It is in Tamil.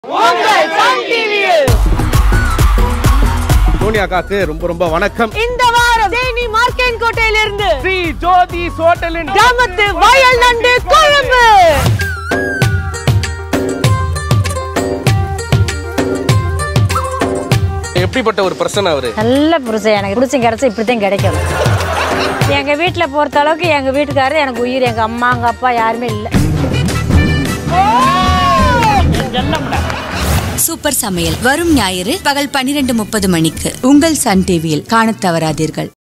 சோனியா அக்காக்கு ரொம்ப ரொம்ப வணக்கம் இந்த வாரம் தேனி மார்க்கெட் கோட்டையிலிருந்து ஸ்ரீ ஜோதி ஹோட்டலின் கிராமத்து வயல் நண்டு குழம்பு எப்படிப்பட்ட ஒரு பிரச்சனை அவரு நல்ல புருஷன் எனக்கு புருஷன் கிடைச்சா இப்படித்தான் கிடைக்கும் எங்க வீட்டுல பொறுத்த அளவுக்கு எங்க வீட்டுக்காரர் எனக்கு உயிர் எங்க அம்மா எங்க அப்பா யாருமே இல்லை சூப்பர் சமையல் வரும் ஞாயிறு பகல் பனிரெண்டு முப்பது மணிக்கு உங்கள் சன் டிவியில் காணத் தவறாதீர்கள்